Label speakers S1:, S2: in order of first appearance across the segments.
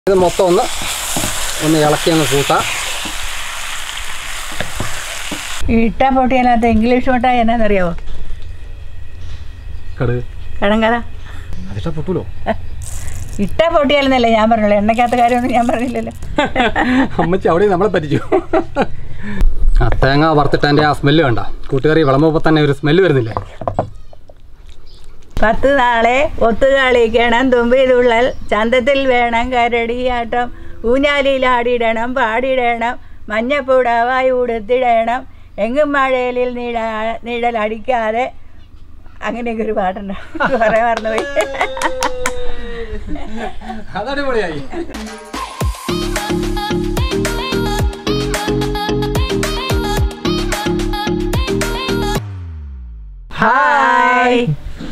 S1: ഇത് മൊത്തം ഒന്ന് ഒന്ന് ഇളക്കി അങ്ങ് കൂട്ടാം
S2: ഇട്ടാ പൊട്ടിയതിനകത്ത് ഇംഗ്ലീഷ് മിഠായി എന്നാന്നറിയാവോ
S1: കടുക്
S2: കടങ്കഥ
S1: അതിട്ടാ പൊട്ടൂലോ
S2: ഇട്ടാ പൊട്ടിയാലെന്നല്ലേ ഞാൻ പറഞ്ഞുള്ളൂ എണ്ണയ്ക്കകത്ത കാര്യമൊന്നും ഞാൻ പറഞ്ഞില്ലല്ലോ
S1: അമ്മച്ചി അവിടെ നമ്മളെ പറ്റിച്ചു ആ തേങ്ങ വറുത്തിട്ടതിൻ്റെ ആ സ്മെല്ല് വേണ്ട കൂട്ടുകറി വിളമ്പുമ്പോൾ തന്നെ ഒരു സ്മെല്ല് വരുന്നില്ലേ
S2: പത്ത് നാളെ ഒത്തുകളിക്കണം തുമ്പി തുള്ളൽ ചന്തത്തിൽ വേണം കരടിയാട്ടം ഊഞ്ഞാലിലാടിയിടണം പാടിയിടണം മഞ്ഞപ്പൂടവായി ഉടുത്തിടണം എങ്ങും മഴയിലിൽ നിഴ നിഴലടിക്കാതെ അങ്ങനെയൊക്കെ ഒരു പാട്ടുണ്ട് പറയാൻ മറന്നുപോയി
S1: അതടിപൊളിയായി
S2: ഹായ്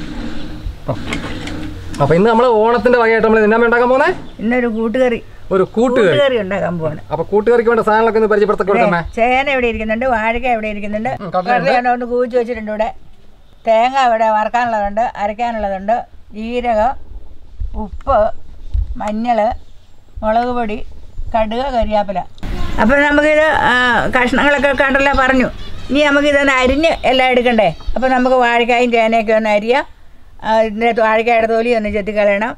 S1: അപ്പൊ ഇന്ന് നമ്മൾ ഓണത്തിന്റെ വകയായിട്ട് നമ്മൾ എന്നാ ഉണ്ടാക്കാൻ പോകുന്നേ
S2: ഇന്നൊരു കൂട്ടുകറി
S1: ഒരു കൂട്ടുകറി
S2: കൂട്ടുകറി ഉണ്ടാക്കാൻ പോവാണ്
S1: അപ്പൊ കൂട്ടുകറിക്ക് വേണ്ട സാധനങ്ങളൊക്കെ ഒന്ന് പരിചയപ്പെടുത്തി കൊടുക്കാമേ
S2: ചേന ഇവിടെ ഇരിക്കുന്നുണ്ട് വാഴക്ക ഇവിടെ ഇരിക്കുന്നുണ്ട്
S1: ഉം, കടല ഉണ്ട്.
S2: കടലയുണ്ട് ഒന്ന് കൂച്ച് വെച്ചിട്ടുണ്ട് ഇവിടെ തേങ്ങ ഇവിടെ വറക്കാനുള്ളതുണ്ട് അരയ്ക്കാനുള്ളതുണ്ട് ജീരകം ഉപ്പ് മഞ്ഞൾ മുളക് പൊടി കടുക് കരിയാപ്പില അപ്പോൾ നമുക്കിത് ആ, കഷ്ണങ്ങളൊക്കെ കണ്ടല്ലോ പറഞ്ഞു ഇനി നമുക്കിതൊന്ന് അരിഞ്ഞ് എല്ലാം എടുക്കണ്ടേ അപ്പോൾ നമുക്ക് വാഴക്കായും ചേനയൊക്കെ ഒന്ന് അരിയാം ആ, ഇതിൻ്റെ വാഴക്കായുടെ തൊലി ഒന്ന് ചെത്തിക്കളയണം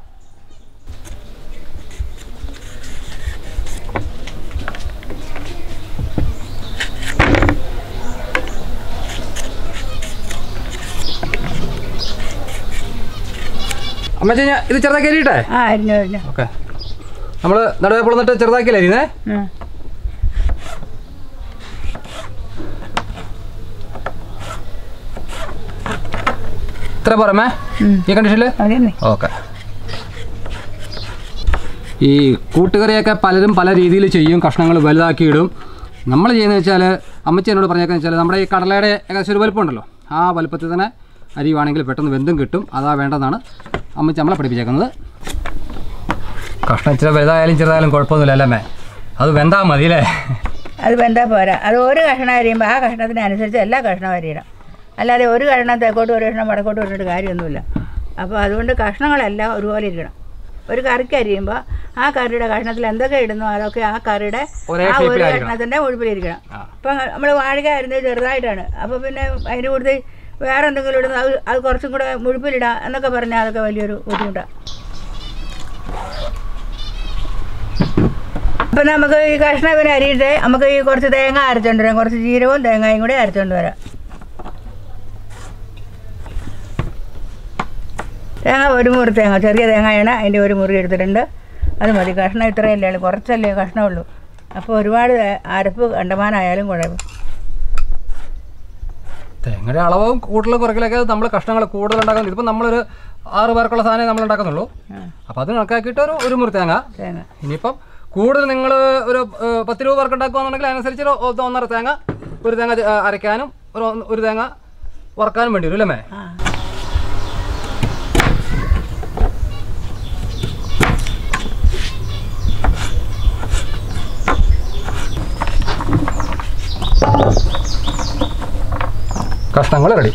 S1: അമ്മച്ചി ഞാൻ ഇത് ചെറുതാക്കി അരിയിട്ടെ
S2: ആ അരിഞ്ഞു അരിഞ്ഞു
S1: ഓക്കെ നമ്മൾ നടുവേ പൊളന്നിട്ട് ചെറുതാക്കിയില്ല അരിയുന്നേ
S2: ഉം.
S1: ഇത്ര പോരമ്മേ
S2: ഉം.
S1: ഈ കണ്ടീഷനിൽ
S2: മതിയെന്നേ
S1: ഓക്കെ ഈ കൂട്ടുകറിയൊക്കെ പലരും പല രീതിയിൽ ചെയ്യും കഷ്ണങ്ങൾ വലുതാക്കി ഇടും നമ്മൾ ചെയ്യുന്നത് വെച്ചാൽ അമ്മച്ചി എന്നോട് പറഞ്ഞേക്കെന്ന് വെച്ചാൽ നമ്മുടെ ഈ കടലയുടെ ഏകദേശം ഒരു വലുപ്പം ഉണ്ടല്ലോ ആ വലുപ്പത്തിൽ തന്നെ അരിയുവാണെങ്കിൽ പെട്ടെന്ന് വെന്തും കിട്ടും അതാ വേണ്ടതാണ് അമ്മച്ചി നമ്മളെ പഠിപ്പിച്ചേക്കുന്നത് കഷ്ണം ഇച്ചിരി വലുതായാലും ചെറുതായാലും കുഴപ്പമൊന്നുമില്ല അല്ലേ അമ്മേ അത് വെന്താൽ മതി അല്ലേ
S2: അത് വെന്താൽ പോരാ അത് ഒരു കഷ്ണം അരിയുമ്പോൾ ആ കഷ്ണത്തിനനുസരിച്ച് എല്ലാ കഷ്ണവും അരിയണം അല്ലാതെ ഒരു കഷ്ണം തെക്കോട്ട് ഒരു കഷ്ണം വടക്കോട്ട് ഇട്ടിട്ട് കാര്യമൊന്നുമില്ല അപ്പോൾ അതുകൊണ്ട് കഷ്ണങ്ങളെല്ലാം ഒരുപോലെ ഇരിക്കണം ഒരു കറിക്ക് അരിയുമ്പോൾ ആ കറിയുടെ കഷ്ണത്തിൽ എന്തൊക്കെ ഇടുന്നു അതൊക്കെ ആ കറിയുടെ
S1: ഒരേ
S2: ആ ഒരു
S1: ഷേപ്പിലായിരിക്കണം.
S2: കഷ്ണത്തിൻ്റെ മുഴുപ്പിലിരിക്കണം
S1: ആ.
S2: ഇപ്പം നമ്മൾ വാഴക അരിഞ്ഞത് ചെറുതായിട്ടാണ് അപ്പോൾ പിന്നെ അതിന് കൂടുതൽ വേറെ എന്തെങ്കിലും ഇടുന്നു അത് അത് കുറച്ചും കൂടെ മുഴുപ്പിലിടാം എന്നൊക്കെ പറഞ്ഞാൽ അതൊക്കെ വലിയൊരു ബുദ്ധിമുട്ടാണ് അപ്പം നമുക്ക് ഈ കഷ്ണം ഇവരെ അരിയിട്ട് നമുക്ക് ഈ കുറച്ച് തേങ്ങ അരച്ചോണ്ട് വരാം കുറച്ച് ജീരകവും തേങ്ങയും കൂടി അരച്ചോണ്ട് വരാം തേങ്ങ ഒരു മുറി തേങ്ങ ചെറിയ തേങ്ങയാണ് അതിൻ്റെ ഒരു മുറി എടുത്തിട്ടുണ്ട് അത് മതി കഷ്ണം ഇത്രയല്ലേ ഉള്ളൂ കുറച്ചല്ലേ കഷ്ണമുള്ളൂ അപ്പോൾ ഒരുപാട് അരപ്പ് കണ്ടമാനായാലും കുഴപ്പം
S1: തേങ്ങയുടെ അളവും കൂടുതൽ കുറയ്ക്കലൊക്കെ നമ്മൾ കഷ്ണങ്ങൾ കൂടുതൽ ഉണ്ടാക്കുന്നത് ഇതിപ്പോൾ നമ്മളൊരു ആറ് പേർക്കുള്ള സാധനം നമ്മൾ ഉണ്ടാക്കുന്നുള്ളൂ അപ്പോൾ അത് കണക്കാക്കിയിട്ട് ഒരു ഒരു മുറി തേങ്ങ
S2: തേങ്ങ
S1: ഇനിയിപ്പം കൂടുതൽ നിങ്ങൾ ഒരു ഏഹ്, പത്ത് രൂപ പേർക്ക് ഉണ്ടാക്കുകയാണെന്നുണ്ടെങ്കിൽ അതിനനുസരിച്ച് ഒരു ഒന്ന് ഒന്നര തേങ്ങ ഒരു തേങ്ങ ചെ- അരയ്ക്കാനും ഒരു ഒന്ന് ഒരു തേങ്ങ വറക്കാനും വേണ്ടി വരും അല്ലേ
S2: ആ
S1: കഷ്ണങ്ങൾ റെഡി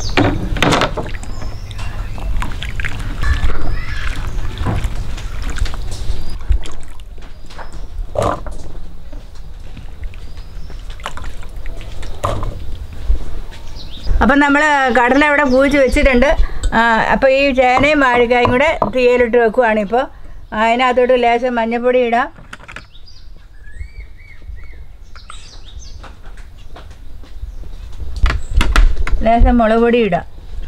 S2: അപ്പം നമ്മൾ കടല ഇവിടെ പൂച്ച് വെച്ചിട്ടുണ്ട് അപ്പോൾ ഈ ചേനയും വാഴക്കായും കൂടെ തീയലിട്ട് വെക്കുവാണ് ഇപ്പോൾ അതിനകത്തോട്ട് ലേശം മഞ്ഞൾപ്പൊടി ഇടാം ലേശം മുളക് പൊടി ഇടാം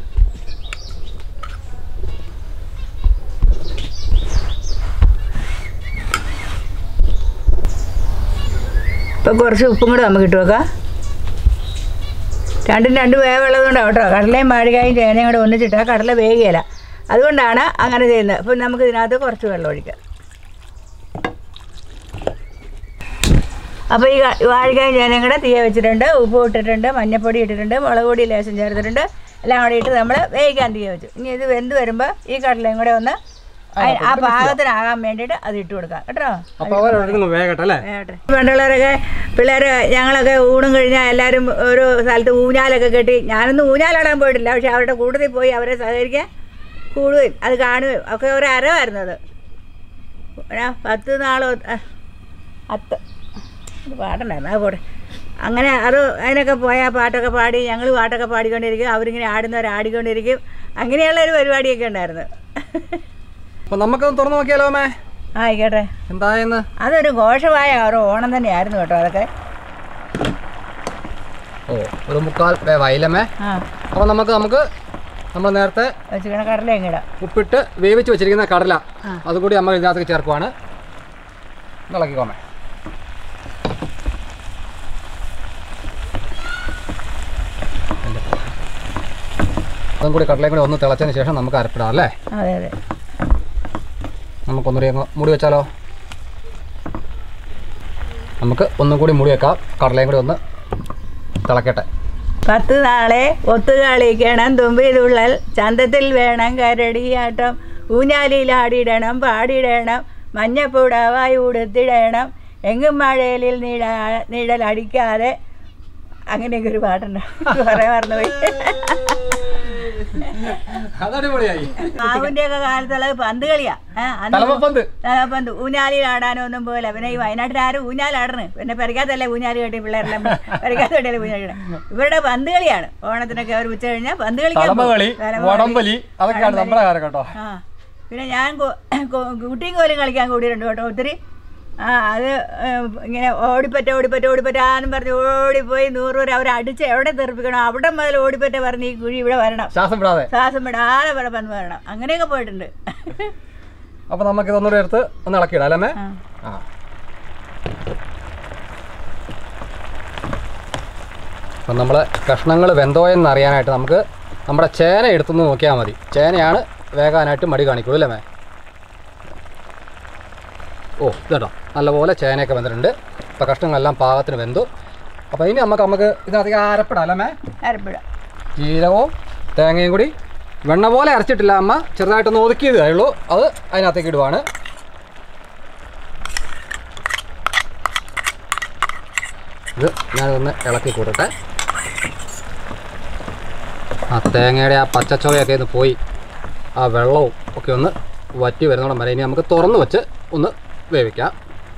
S2: ഇപ്പം കുറച്ച് ഉപ്പും കൂടെ നമുക്ക് ഇട്ട് വെക്കാം രണ്ടും രണ്ട് വേവുള്ളതുകൊണ്ടാണ് കേട്ടോ കടലയും വാഴകായും ചേനയും കൂടെ ഒന്നിച്ചിട്ടാൽ കടല വേകുകയില്ല അതുകൊണ്ടാണ് അങ്ങനെ ചെയ്യുന്നത് അപ്പോൾ നമുക്ക് ഇതിനകത്ത് കുറച്ച് വെള്ളം ഒഴിക്കാം അപ്പോൾ ഈ ക- വാഴക്കായും ചേനയും കൂടെ തീയ വെച്ചിട്ടുണ്ട് ഉപ്പ് ഇട്ടിട്ടുണ്ട് മഞ്ഞൾപ്പൊടി ഇട്ടിട്ടുണ്ട് മുളക് പൊടി ലേശം ചേർത്തിട്ടുണ്ട് എല്ലാം കൂടെ ഇട്ട് നമ്മൾ വേവിക്കാൻ തീയ വെച്ചു ഇനി ഇത് വെന്ത് വരുമ്പോൾ ഈ കടലയും കൂടെ ഒന്ന് അയി- ആ പാകത്തിനാകാൻ വേണ്ടിയിട്ട് അത് ഇട്ട് കൊടുക്കാം കേട്ടോ
S1: അപ്പോൾ അവരൊഴുകുന്നു വേഗട്ടെ അല്ലേ
S2: വേട്ടെ. പണ്ടുള്ളവരൊക്കെ പിള്ളേർ ഞങ്ങളൊക്കെ ഊണും കഴിഞ്ഞാൽ എല്ലാവരും ഒരു സ്ഥലത്ത് ഊഞ്ഞാലൊക്കെ കെട്ടി ഞാനൊന്നും ഊഞ്ഞാലാടാൻ പോയിട്ടില്ല പക്ഷെ അവരുടെ കൂടുതൽ പോയി അവരെ സഹകരിക്കാൻ കൂടുകയും അത് കാണുകയും ഒക്കെ ഒരു അരവായിരുന്നു അത് പിന്നെ പത്ത് നാൾ അത്ത് ഇത് പാട്ടുണ്ടായിരുന്നു അത് പോട്ടെ അങ്ങനെ അത് അതിനൊക്കെ പോയാൽ പാട്ടൊക്കെ പാടി ഞങ്ങൾ പാട്ടൊക്കെ പാടിക്കൊണ്ടിരിക്കും അവരിങ്ങനെ ആടുന്നവർ ആടിക്കൊണ്ടിരിക്കും അങ്ങനെയുള്ള ഒരു പരിപാടിയൊക്കെ ഉണ്ടായിരുന്നു
S1: അപ്പൊ നമുക്കൊന്ന് തുറന്നു നോക്കിയാലോ അമ്മേ
S2: ആയിക്കോട്ടെ
S1: എന്തായെന്ന്
S2: അതൊരു ഘോഷമായ ഒരു ഓണം തന്നെയായിരുന്നു കേട്ടോ അതൊക്കെ
S1: ഓ ഒരു മുക്കാൽ വയലമ്മേ
S2: ആ
S1: അപ്പോൾ നമുക്ക് നമുക്ക് നമ്മൾ നേരത്തെ
S2: വെച്ചിരിക്കണ കടലയും ഇടാം
S1: ഉപ്പിട്ട് വേവിച്ച് വെച്ചിരിക്കുന്ന കടല
S2: ആ.
S1: അതുകൂടി നമ്മൾ ഇതിനകത്തേക്ക് ചേർക്കുവാണ് ഇളക്കിക്കോമേ അതും കൂടി കടലയും കൂടി ഒന്ന് തിളച്ചതിന് ശേഷം നമുക്ക് അരപ്പിടാം അല്ലേ
S2: അതെ അതെ
S1: നമുക്കൊന്നുകൂടി അങ്ങ് മൂടി വെച്ചാലോ നമുക്ക് ഒന്നും കൂടി മൂടി വെക്കാം കടലയും കൂടി ഒന്ന് തിളക്കട്ടെ
S2: പത്ത് നാളെ ഒത്തുകളിക്കണം തുമ്പി തുള്ളൽ ചന്തത്തിൽ വേണം കരടിയാട്ടം ഊഞ്ഞാലിലാടിയിടണം പാടിയിടണം മഞ്ഞപ്പൂടവായി ഉടുത്തിടണം എങ്ങും മഴയിലിൽ നിഴ നിഴലടിക്കാതെ അങ്ങനെയൊക്കെ ഒരു പാട്ടുണ്ട് കുറേ മറന്നുപോയി
S1: അതടിപൊളിയായി
S2: മാവിൻ്റെ ഒക്കെ കാലത്തുള്ളത് പന്ത് കളിയാ ഏ, അന്ന്
S1: തലമപ്പന്ത്
S2: പന്ത് ഊഞ്ഞാലിൽ ആടാനൊന്നും പോകില്ല പിന്നെ ഈ വയനാട്ടിൽ ആരും ഊഞ്ഞാലാടണ് പിന്നെ പെരക്കാത്തല്ലേ ഊഞ്ഞാല് കെട്ടി പിള്ളേരെല്ലാം പെരക്കാത്തല്ലേ ഊഞ്ഞാല് കെട്ടണെ. ഇവരുടെ പന്ത് കളിയാണ് ഓണത്തിനൊക്കെ അവർ ഉച്ച കഴിഞ്ഞാൽ പന്ത് കളിക്കാൻ പോകും.
S1: തലമകളി
S2: തലമകളി.
S1: വടംവലി അതൊക്കെയാണ് നമ്മുടെ കാര്യം കേട്ടോ
S2: ആ പിന്നെ ഞാൻ കോ- കോ- കുട്ടിയും കോലും കളിക്കാൻ കൂടിയിട്ടുണ്ട് കേട്ടോ ഒത്തിരി ആ അത് ഏഹ്, ഇങ്ങനെ ഓടിപ്പറ്റ ഓടിപ്പറ്റ ഓടിപ്പറ്റാന്നും പറഞ്ഞ് ഓടിപ്പോയി നൂറ് പേര് അവരെ അടിച്ച് എവിടെ തെറിപ്പിക്കണം അവിടെ മുതൽ ഓടിപ്പറ്റ പറഞ്ഞ് ഈ കുഴി ഇവിടെ വരണം
S1: ശ്വാസം വിടാതെ
S2: ശ്വാസം വിടാതെ ഇവിടെ വന്ന് വരണം അങ്ങനെയൊക്കെ പോയിട്ടുണ്ട്
S1: അപ്പൊ നമുക്ക് ഇതൊന്നുകൂടി എടുത്ത് ഒന്ന് ഇളക്കിയിടാം അല്ലേ അമ്മേ?
S2: ആ.
S1: ആ അപ്പം നമ്മൾ കഷ്ണങ്ങൾ വെന്തോയെന്ന് അറിയാനായിട്ട് നമുക്ക് നമ്മുടെ ചേന എടുത്തൊന്ന് നോക്കിയാൽ മതി ചേനയാണ് വേകാനായിട്ട് മടി കാണിക്കുള്ളൂ അല്ലേ മേ ഓ ഇതട്ടോ നല്ലപോലെ ചേനയൊക്കെ വെന്തിട്ടുണ്ട് അപ്പോൾ കഷ്ണങ്ങളെല്ലാം പാകത്തിന് വെന്തു അപ്പോൾ ഇനി നമുക്ക് നമുക്ക് ഇതിനകത്തേക്ക് അരപ്പിടാം അല്ലേ മേ
S2: അരപ്പിടാം
S1: ജീരകവും തേങ്ങയും കൂടി വെണ്ണ പോലെ അരച്ചിട്ടില്ല അമ്മ ചെറുതായിട്ടൊന്ന് ഒതുക്കിയതേ ഉള്ളൂ അത് അതിനകത്തേക്ക് ഇടുവാണ് ഇത് ഞാനതൊന്ന് ഇളക്കി കൂട്ടട്ടെ ആ തേങ്ങയുടെ ആ പച്ചച്ചോയൊക്കെ ഒന്ന് പോയി ആ വെള്ളവും ഒക്കെ ഒന്ന് വറ്റി വരുന്നോളം വരെ ഇനി നമുക്ക് തുറന്ന് വെച്ച് ഒന്ന് വേവിക്കാം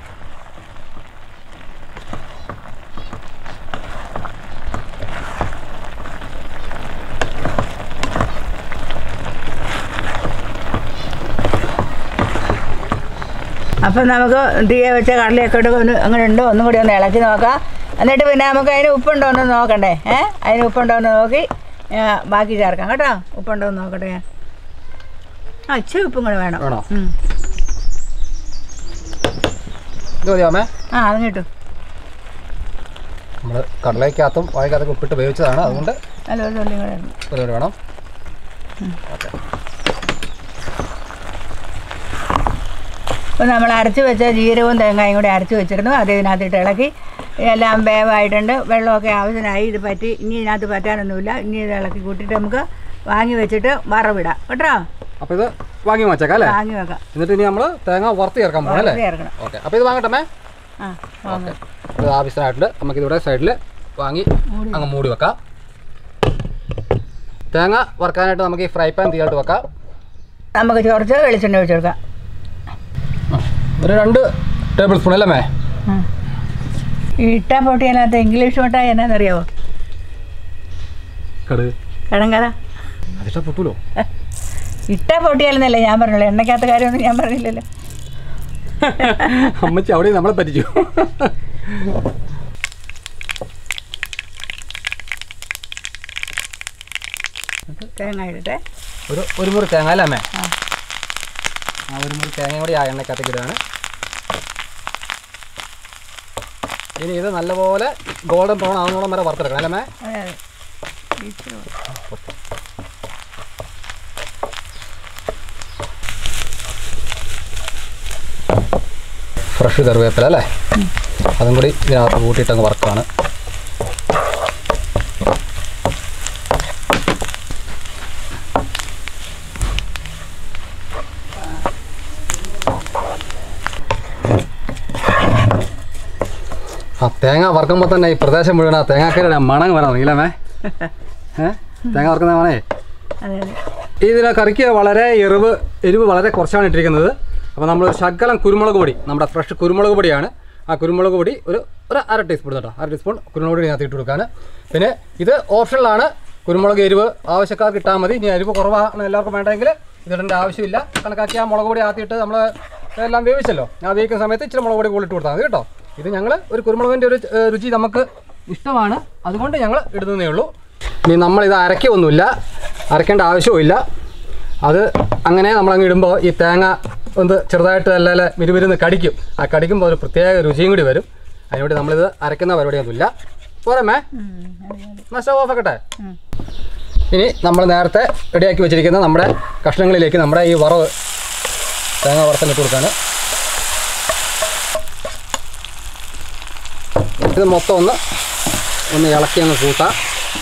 S2: അപ്പം നമുക്ക് തീയെ വെച്ച കടലയൊക്കെ ഇട്ട് ഒന്ന് അങ്ങനെ ഉണ്ടോ ഒന്നും കൂടി ഒന്ന് ഇളക്കി നോക്കാം എന്നിട്ട് പിന്നെ നമുക്ക് അതിന് ഉപ്പുണ്ടോ എന്ന് നോക്കണ്ടേ ഏ അതിന് ഉപ്പുണ്ടോ എന്ന് നോക്കി ആ, ബാക്കി ചേർക്കാം കേട്ടോ ഉപ്പുണ്ടോ എന്ന് നോക്കട്ടെ ഞാൻ ആ ഇച്ചിരി ഉപ്പും കൂടെ വേണം
S1: വേണോ
S2: ഉം.
S1: ഇത് മതിയാമേ
S2: ആ അത് കിട്ടും
S1: നമ്മൾ കടലയ്ക്കകത്തും വാഴക്കകത്തൊക്കെ ഉപ്പിട്ട് വേവിച്ചതാണ് അതുകൊണ്ട്
S2: നല്ലൊരു തുള്ളി കൂടെ ഇടണം.
S1: ഒരു വേണം ഓക്കെ
S2: അപ്പോൾ നമ്മൾ അരച്ച് വെച്ച ജീരകവും തേങ്ങയും കൂടി അരച്ച് വെച്ചിരുന്നു അത് ഇതിനകത്തിട്ട് ഇളക്കി എല്ലാം വേവായിട്ടുണ്ട് വെള്ളമൊക്കെ ആവശ്യത്തിനായി ഇത് പറ്റി ഇനി ഇതിനകത്ത് പറ്റാനൊന്നുമില്ല ഇനി ഇത് ഇളക്കി കൂട്ടിയിട്ട് നമുക്ക് വാങ്ങി വെച്ചിട്ട് വറവിടാം കേട്ടോ
S1: അപ്പോൾ ഇത് വാങ്ങി വെച്ചേക്കാം അല്ലേ
S2: വാങ്ങി വെക്കാം
S1: എന്നിട്ട് ഇനി നമ്മൾ തേങ്ങ വറുത്ത് ചേർക്കാൻ പോകണം അല്ലേ
S2: വറുത്ത് ചേർക്കണം
S1: ഓക്കെ അപ്പോൾ ഇത് വാങ്ങട്ടെ
S2: ആ വാങ്ങാം
S1: ഇത് ആവശ്യമായിട്ടുണ്ട് നമുക്കിതിവിടെ സൈഡിൽ വാങ്ങി അങ്ങ് മൂടി വെക്കാം തേങ്ങ വറുക്കാനായിട്ട് നമുക്ക് ഈ ഫ്രൈ പാൻ തീയായിട്ട് വെക്കാം
S2: നമുക്ക് കുറച്ച് വെളിച്ചെണ്ണ ഒഴിച്ച് കൊടുക്കാം
S1: ഒരു രണ്ട് ടേബിൾ സ്പൂൺ അല്ലേ മേ
S2: ഈ ഇട്ട പൊട്ടിയതിനകത്ത് ഇംഗ്ലീഷ് മിഠായി എന്നാന്നറിയാവോ
S1: കടുക്
S2: കിഴങ്ങറ
S1: അതിഷ്ട പൊട്ടൂലോ
S2: ഇട്ട പൊട്ടിയാലെന്നല്ലേ ഞാൻ പറഞ്ഞുള്ളൂ എണ്ണയ്ക്കകത്ത കാര്യമൊന്നും ഞാൻ പറഞ്ഞില്ലല്ലോ
S1: അമ്മച്ചി അവിടെ നമ്മളെ പറ്റിച്ചു
S2: തേങ്ങ ഇടട്ടെ
S1: ഒരു ഒരു മുറി തേങ്ങ അല്ലേ അമ്മേ
S2: ആ
S1: ആ ഒരു മുറി തേങ്ങയും കൂടി ആ എണ്ണക്കകത്തേക്ക് ഇടുകയാണ് ഇനി ഇത് നല്ലപോലെ ഗോൾഡൻ ബ്രൗൺ ആവുന്നോളം വരെ വറുത്തെടുക്കണം അല്ലേ അമ്മേ
S2: അതെ അതെ ഇച്ചിരി കൂടെ.
S1: ഫ്രഷ് കറിവേപ്പില അല്ലേ അതും കൂടി ഇതിനകത്ത് കൂട്ടിയിട്ട് അങ്ങ് വറുക്കാണ് ആ തേങ്ങ വറുക്കുമ്പോൾ തന്നെ ഈ പ്രദേശം മുഴുവൻ ആ തേങ്ങാക്കരയുടെ മണം വരാൻ തുടങ്ങിയില്ലേ ഏ തേങ്ങ വറുക്കുന്ന മണേ
S2: അതെ അതെ
S1: ഇതിന് കറിക്ക് വളരെ എരിവ് എരിവ് വളരെ കുറച്ചാണ് ഇട്ടിരിക്കുന്നത് അപ്പോൾ നമ്മളൊരു ശകലം കുരുമുളക് പൊടി നമ്മുടെ ഫ്രഷ് കുരുമുളക് പൊടിയാണ് ആ കുരുമുളക് പൊടി ഒരു ഒരു അര ടീസ്പൂൺ കേട്ടോ അര ടീസ്പൂൺ കുരുമുളക് പൊടി ഇതിനകത്ത് ഇട്ട് കൊടുക്കാണ് പിന്നെ ഇത് ഓപ്ഷനിലാണ് കുരുമുളക് എരിവ് ആവശ്യക്കാർക്ക് ഇട്ടാൽ മതി ഇനി എരിവ് കുറവാണ് എല്ലാവർക്കും വേണ്ടെങ്കിൽ ഇതിടേണ്ട ആവശ്യമില്ല കണക്കാക്കി ആ മുളക് പൊടി ആദ്യമായിട്ട് നമ്മൾ എല്ലാം വേവിച്ചല്ലോ ആ വേവിക്കുന്ന സമയത്ത് ഇച്ചിരി മുളക് പൊടി കൂടി ഇട്ട് കൊടുത്താൽ മതി കേട്ടോ ഇത് ഞങ്ങൾ ഒരു കുരുമുളകിൻ്റെ ഒരു ഏഹ്, രുചി നമുക്ക് ഇഷ്ടമാണ് അതുകൊണ്ട് ഞങ്ങൾ ഇടുന്നതേ ഉള്ളൂ ഇനി നമ്മളിത് അരയ്ക്കൊന്നുമില്ല അരയ്ക്കേണ്ട ആവശ്യവുമില്ല അത് അങ്ങനെ നമ്മളങ്ങ് ഇടുമ്പോൾ ഈ തേങ്ങ ഒന്ന് ചെറുതായിട്ട് നല്ല മിരുമിരുന്ന് കടിക്കും ആ കടിക്കുമ്പോൾ ഒരു പ്രത്യേക രുചിയും കൂടി വരും അതിനുവേണ്ടി നമ്മളിത് അരയ്ക്കുന്ന പരിപാടിയൊന്നുമില്ല പോരമ്മേ എന്നാൽ സ്റ്റവ് ഓഫ് ആക്കട്ടെ ഇനി നമ്മൾ നേരത്തെ റെഡിയാക്കി വെച്ചിരിക്കുന്ന നമ്മുടെ കഷ്ണങ്ങളിലേക്ക് നമ്മുടെ ഈ വറവ് തേങ്ങ വറുത്തലിട്ട് കൊടുക്കാണ് ഇത് മൊത്തം ഒന്ന് ഒന്ന് ഇളക്കി അങ്ങ് കൂട്ടാം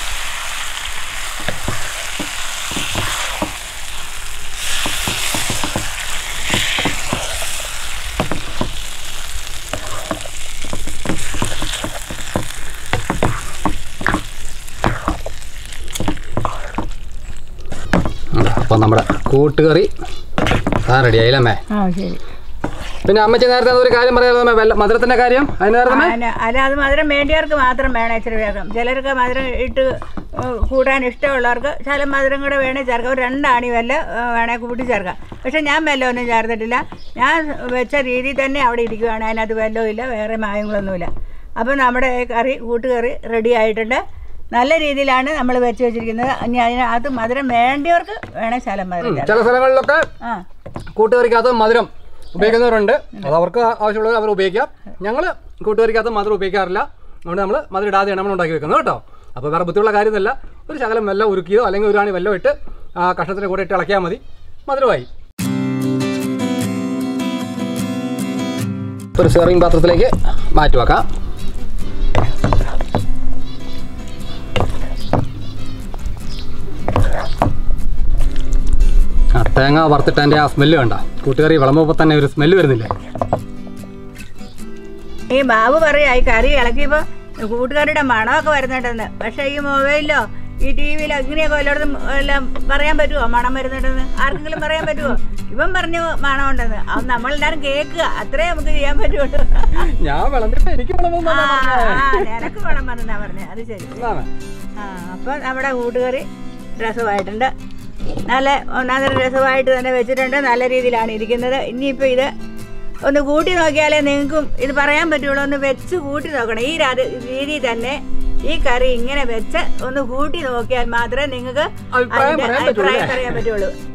S1: അപ്പം നമ്മുടെ കൂട്ടുകറി ആ റെഡി ആയില്ലമ്മേ
S2: ആ ശരി
S1: പിന്നെ അമ്മച്ചി നേരത്തെ ഒരു കാര്യം പറയാമോ അമ്മേ വെള്ള മധുരത്തിന്റെ കാര്യം അതിന് നേരത്തെ അമ്മേ?
S2: അല്ല അല്ല, അത് മധുരം വേണ്ടിയവർക്ക് മാത്രം വേണം ഇച്ചിരി വേഗം ചിലർക്ക് മധുരം ഇട്ട് ഏഹ്, കൂട്ടാൻ ഇഷ്ടമുള്ളവർക്ക് ചില മധുരം കൂടെ വേണേൽ ചേർക്കാം ഒരു രണ്ടാണി വല്ല ഏഹ്, വേണേൽ കൂട്ടി ചേർക്കാം പക്ഷെ ഞാൻ വെല്ലം ഒന്നും ചേർത്തിട്ടില്ല ഞാൻ വെച്ച രീതി തന്നെ അവിടെ ഇരിക്കുവാണ് അതിനകത്ത് വെല്ലവും ഇല്ല വേറെ മായങ്ങളൊന്നുമില്ല അപ്പോൾ നമ്മുടെ കറി കൂട്ടുകറി റെഡി ആയിട്ടുണ്ട് നല്ല രീതിയിലാണ് നമ്മൾ വെച്ച് വെച്ചിരിക്കുന്നത് ഇനി അതിനകത്ത് മധുരം വേണ്ടിയവർക്ക് വേണേൽ ശലം മധുരം ചേർക്കാം
S1: ചില സ്ഥലങ്ങളിലൊക്കെ
S2: ആ
S1: കൂട്ടുകറിക്കകത്ത് മധുരം ഉപയോഗിക്കുന്നവരുണ്ട് അത് അവർക്ക് ആവശ്യമുള്ളവർ അവർ ഉപയോഗിക്കാം ഞങ്ങൾ കൂട്ടുകറിക്കകത്ത് മധുരം ഉപയോഗിക്കാറില്ല അതുകൊണ്ട് നമ്മൾ മധുരം ഇടാതെയാണ് നമ്മൾ ഉണ്ടാക്കി വെക്കുന്നത് കേട്ടോ അപ്പോൾ വേറെ ബുദ്ധിമുള്ള കാര്യമൊന്നുമല്ല ഒരു ശകലം വെല്ലം ഉരുക്കിയോ അല്ലെങ്കിൽ ഒരു ആണി വെല്ലം ഇട്ട് ആ കഷ്ണത്തിൻ്റെ കൂടെ ഇട്ട് ഇളക്കിയാൽ മതി മധുരമായി ഒരു സെർവിങ് പാത്രത്തിലേക്ക് മാറ്റി വെക്കാം ആ തേങ്ങ വറുത്തിട്ട് അതിൻ്റെ ആ സ്മെല്ല് വേണ്ട കൂട്ടുകറി വിളമ്പുമ്പോൾ തന്നെ ഒരു സ്മെല്ല് വരുന്നില്ലേ
S2: ഈ ബാബു പറയാ ഈ കറി ഇളക്കിയപ്പോ കൂട്ടുകാരുടെ മണമൊക്കെ വരുന്നുണ്ടെന്ന് പക്ഷെ ഈ മൊബൈലിലോ ഈ ടി വിയിലോ ഇങ്ങനെയൊക്കെ വല്ലയിടത്തും എല്ലാം പറയാൻ പറ്റുമോ മണം വരുന്നുണ്ടെന്ന് ആർക്കെങ്കിലും പറയാൻ പറ്റുമോ ഇവൻ പറഞ്ഞു മണം ഉണ്ടെന്ന് അത് നമ്മളെല്ലാരും കേൾക്കുക അത്രേ നമുക്ക് ചെയ്യാൻ പറ്റുള്ളൂ
S1: ഞാൻ വിളമ്പിട്ട് എനിക്ക് വിളമ്പുന്ന
S2: ആ ആ, നിനക്ക് മണം വന്നെന്നാ പറഞ്ഞത് അത് ശരി
S1: എന്താണ്
S2: ആ അപ്പം നമ്മുടെ കൂട്ടുകറി രസമായിട്ടുണ്ട് നല്ല ഒന്നാന്തര രസമായിട്ട് തന്നെ വെച്ചിട്ടുണ്ട് നല്ല രീതിയിലാണ് ഇരിക്കുന്നത് ഇനിയിപ്പോൾ ഇത് ഒന്ന് കൂട്ടി നോക്കിയാലേ നിങ്ങൾക്കും ഇത് പറയാൻ പറ്റുള്ളൂ ഒന്ന് വെച്ച് കൂട്ടി നോക്കണം ഈ രാ- രീതിയിൽ തന്നെ ഈ കറി ഇങ്ങനെ വെച്ച് ഒന്ന് കൂട്ടി നോക്കിയാൽ മാത്രമേ നിങ്ങൾക്ക്
S1: അഭിപ്രായം
S2: അതിന്റെ
S1: പറയാൻ പറ്റുള്ളൂ
S2: അഭിപ്രായം പറയാൻ പറ്റുള്ളൂ